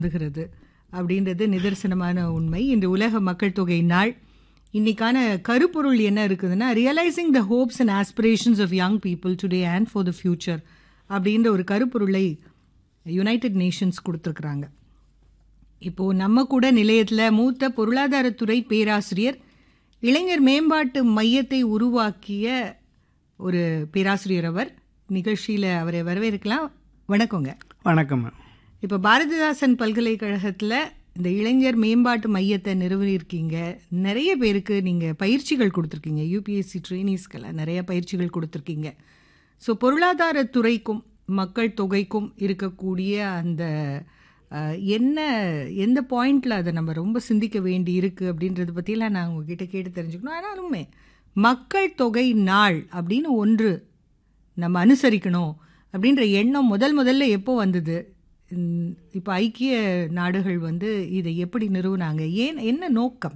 வருகிறது அப்படின்றது நிதர்சனமான உண்மை இன்று உலக மக்கள் தொகை நாள் இன்னைக்கான கருப்பொருள் என்ன இருக்குதுன்னா realising the hopes and aspirations of young people today and for the future அப்படின்ற ஒரு கருப்பொருளை யுனைடெட் நேஷன்ஸ் கொடுத்துருக்குறாங்க இப்போது நம்ம கூட நிலையத்தில் மூத்த பொருளாதாரத்துறை பேராசிரியர் இளைஞர் மேம்பாட்டு மையத்தை உருவாக்கிய ஒரு பேராசிரியர் அவர் நிகழ்ச்சியில் அவரை வரவேற்கலாம் வணக்கங்க வணக்கம் மேம் இப்போ பாரதிதாசன் பல்கலைக்கழகத்தில் இந்த இளைஞர் மேம்பாட்டு மையத்தை நிறுவியிருக்கீங்க நிறைய பேருக்கு நீங்கள் பயிற்சிகள் கொடுத்துருக்கீங்க யூபிஎஸ்சி ட்ரெயினிஸ்க்கெல்லாம் நிறைய பயிற்சிகள் கொடுத்துருக்கீங்க ஸோ பொருளாதாரத்துறைக்கும் மக்கள் தொகைக்கும் இருக்கக்கூடிய அந்த அஹ், என்ன எந்த பாயிண்டில் அதை நம்ம ரொம்ப சிந்திக்க வேண்டி இருக்குது அப்படின்றத பற்றிலாம் நான் உங்ககிட்ட கேட்டு தெரிஞ்சுக்கணும் ஆனாலுமே மக்கள் தொகை நாள் அப்படின்னு ஒன்று நம்ம அனுசரிக்கணும் அப்படின்ற எண்ணம் முதல் முதல்ல எப்போ வந்தது ம், இப்போ ஐக்கிய நாடுகள் வந்து இதை எப்படி நிறுவுனாங்க ஏன் என்ன நோக்கம்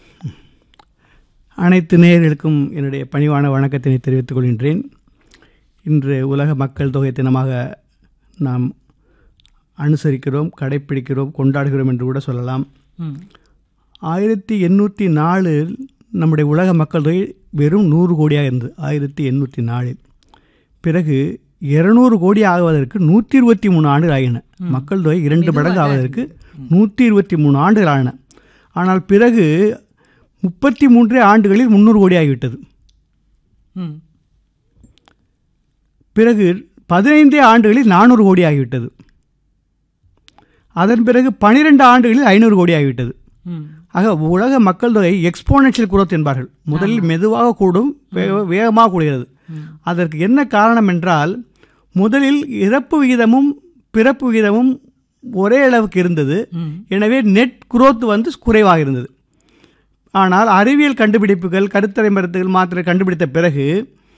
அனைத்து நேயர்களுக்கும் என்னுடைய பணிவான வணக்கத்தினை தெரிவித்துக் கொள்கின்றேன் இன்று உலக மக்கள் தொகை தினமாக நாம் அனுசரிக்கிறோம் கடைப்பிடிக்கிறோம் கொண்டாடுகிறோம் என்று கூட சொல்லலாம் ம் ஆயிரத்தி எண்ணூற்றி நாலில் நம்முடைய உலக மக்கள் தொகை வெறும் நூறு கோடியாக இருந்தது ஆயிரத்தி எண்ணூற்றி நாலில் பிறகு இருநூறு கோடி ஆகுவதற்கு நூற்றி இருபத்தி மூணு ஆண்டுகள் ஆகின மக்கள் தொகை இரண்டு மடங்கு ஆவதற்கு நூற்றி இருபத்தி மூணு ஆண்டுகள் ஆகின ஆனால் பிறகு முப்பத்தி மூன்றே ஆண்டுகளில் முந்நூறு கோடி ஆகிவிட்டது ம் பிறகு பதினைந்தே ஆண்டுகளில் நானூறு கோடி ஆகிவிட்டது அதன் பிறகு பனிரெண்டு ஆண்டுகளில் ஐநூறு கோடி ஆகிவிட்டது ம் ஆக உலக மக்கள் தொகை எக்ஸ்போனென்ஷியல் growth என்பார்கள் முதலில் மெதுவாக கூடும் வேக- வேகமாக கூடுகிறது அதற்கு என்ன காரணம் என்றால் முதலில் இறப்பு விகிதமும் பிறப்பு விகிதமும் ஒரே அளவுக்கு இருந்தது ம் எனவே நெட் growth வந்து குறைவாக இருந்தது ஆனால் அறிவியல் கண்டுபிடிப்புகள் கருத்தடை மருத்துகள் மாத்திரை கண்டுபிடித்த பிறகு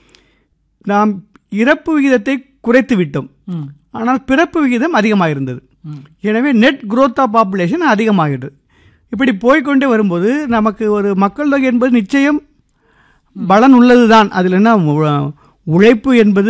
நாம் இறப்பு விகிதத்தை குறைத்து விட்டோம் ம் ஆனால் பிறப்பு விகிதம் அதிகமாக இருந்தது ம் எனவே நெட் growth ஆஃப் பாப்புலேஷன் அதிகமாகிறது இப்படி போய்க்கொண்டே வரும்போது நமக்கு ஒரு மக்கள் தொகை என்பது நிச்சயம் பலன் உள்ளதுதான் அதில் என்ன உ- உழைப்பு என்பது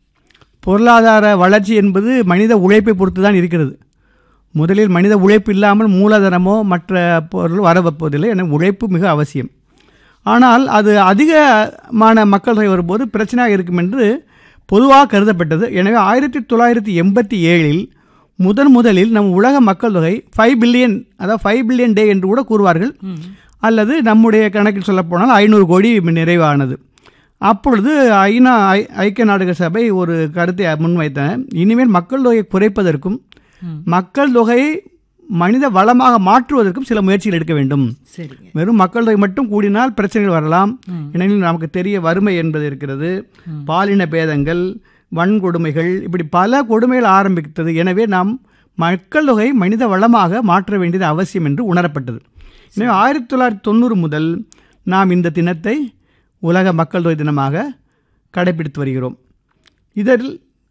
பொருளாதார வளர்ச்சி என்பது மனித உழைப்பை பொறுத்து தான் இருக்கிறது முதலில் மனித உழைப்பு இல்லாமல் மூலதனமோ மற்ற பொருள் வரப்போவதில்லை என உழைப்பு மிக அவசியம் ஆனால் அது அதிகமான மக்கள் தொகை வரும்போது பிரச்சனையாக இருக்கும் என்று பொதுவாக கருதப்பட்டது எனவே ஆயிரத்தி தொள்ளாயிரத்தி எண்பத்தி ஏழில் முதன் முதலில் நம் உலக மக்கள் தொகை ஃபைவ் பில்லியன் அதாவது ஃபைவ் பில்லியன் டே என்று கூட கூறுவார்கள் ம் அல்லது நம்முடைய கணக்கில் சொல்லப்போனால் ஐநூறு கோடி நிறைவானது அப்பொழுது ஐநா ஐ- ஐக்கிய நாடுகள் சபை ஒரு கருத்தை முன்வைத்தன இனிமேல் மக்கள் தொகையை குறைப்பதற்கும் ம். மக்கள் தொகையை மனித வளமாக மாற்றுவதற்கும் சில முயற்சிகள் எடுக்க வேண்டும் சரிங்க வெறும் மக்கள் தொகை மட்டும் கூடினால் பிரச்சனைகள் வரலாம் ம். ஏனெனில் நமக்கு தெரிய வறுமை என்பது இருக்கிறது பாலின பேதங்கள் வன்கொடுமைகள் இப்படி பல கொடுமைகள் ஆரம்பித்தது எனவே நாம் மக்கள் தொகை மனித வளமாக மாற்ற வேண்டியது அவசியம் என்று உணரப்பட்டது எனவே ஆயிரத்தி தொள்ளாயிரத்தி தொண்ணூறு முதல் நாம் இந்த தினத்தை உலக மக்கள் தொகை தினமாக கடைபிடித்து வருகிறோம் இதில்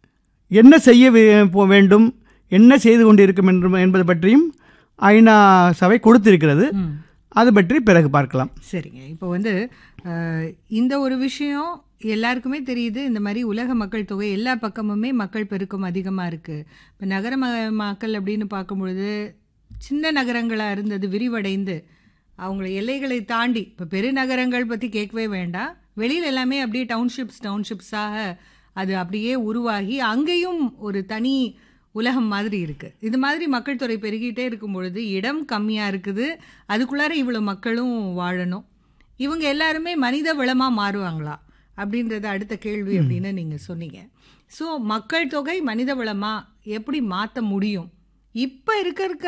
என்ன செய்ய வே- போ- வேண்டும் என்ன செய்து கொண்டிருக்கும் என்று என்பது பற்றியும் ஐநா சபை கொடுத்திருக்கிறது ம் அது பற்றி பிறகு பார்க்கலாம் சரிங்க இப்போ வந்து அஹ், இந்த ஒரு விஷயம் எல்லாருக்குமே தெரியுது இந்த மாதிரி உலக மக்கள் தொகை எல்லா பக்கமுமே மக்கள் பெருக்கம் அதிகமாக இருக்குது இப்போ நகர ம- மக்கள் அப்படின்னு பார்க்கும்பொழுது சின்ன நகரங்களாக இருந்தது விரிவடைந்து அவங்கள எல்லைகளை தாண்டி இப்போ பெருநகரங்கள் பற்றி கேட்கவே வேண்டாம் வெளியில் எல்லாமே அப்படியே டவுன்ஷிப்ஸ் டவுன்ஷிப்ஸாக அது அப்படியே உருவாகி அங்கேயும் ஒரு தனி உலகம் மாதிரி இருக்குது இது மாதிரி மக்கள் தொகை பெருகிட்டே இருக்கும் பொழுது இடம் கம்மியாக இருக்குது அதுக்குள்ளார இவ்வளோ மக்களும் வாழணும் இவங்க எல்லாருமே மனித வளமாக மாறுவாங்களா அப்படின்றது அடுத்த கேள்வி அப்படின்னு நீங்கள் சொன்னீங்க ஸோ மக்கள் தொகை மனித வளமாக எப்படி மாற்ற முடியும் இப்போ இருக்க இருக்க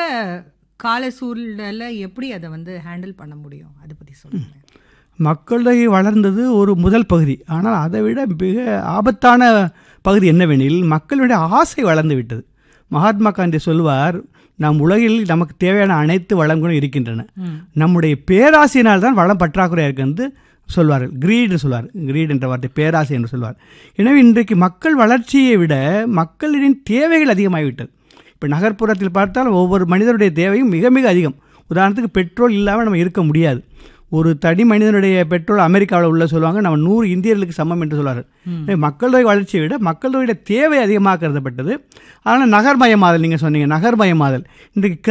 கால சூழ்நிலை எப்படி அதை வந்து ஹேண்டில் பண்ண முடியும் அதை பற்றி சொல்லுங்கள் மக்கள் தொகை வளர்ந்தது ஒரு முதல் பகுதி ஆனால் அதை விட மிக ஆபத்தான பகுதி என்னவெனில் மக்களுடைய ஆசை வளர்ந்து விட்டது மகாத்மா காந்தி சொல்வார் நம் உலகில் நமக்கு தேவையான அனைத்து வளங்களும் இருக்கின்றன நம்முடைய பேராசையினால் தான் வளம் பற்றாக்குறையாக இருக்கு என்று சொல்வார்கள் கிரீடு சொல்வார் கிரீட் என்ற வார்த்தை பேராசை என்று சொல்வார் எனவே இன்றைக்கு மக்கள் வளர்ச்சியை விட மக்களின் தேவைகள் அதிகமாகிவிட்டது இப்போ நகர்ப்புறத்தில் பார்த்தால் ஒவ்வொரு மனிதருடைய தேவையும் மிக மிக அதிகம் உதாரணத்துக்கு பெட்ரோல் இல்லாமல் நம்ம இருக்க முடியாது ஒரு தனி மனிதனுடைய பெட்ரோல் அமெரிக்காவில் உள்ள சொல்லுவாங்க நம்ம நூறு இந்தியர்களுக்கு சமம் என்று சொல்வார்கள் மக்கள் தொகை வளர்ச்சியை விட மக்கள் தொகையுடைய தேவை அதிகமாக கருதப்பட்டது ஆனால் நகர்மயமாதல் நீங்கள் சொன்னீங்க நகர்மயமாதல் இன்றைக்கு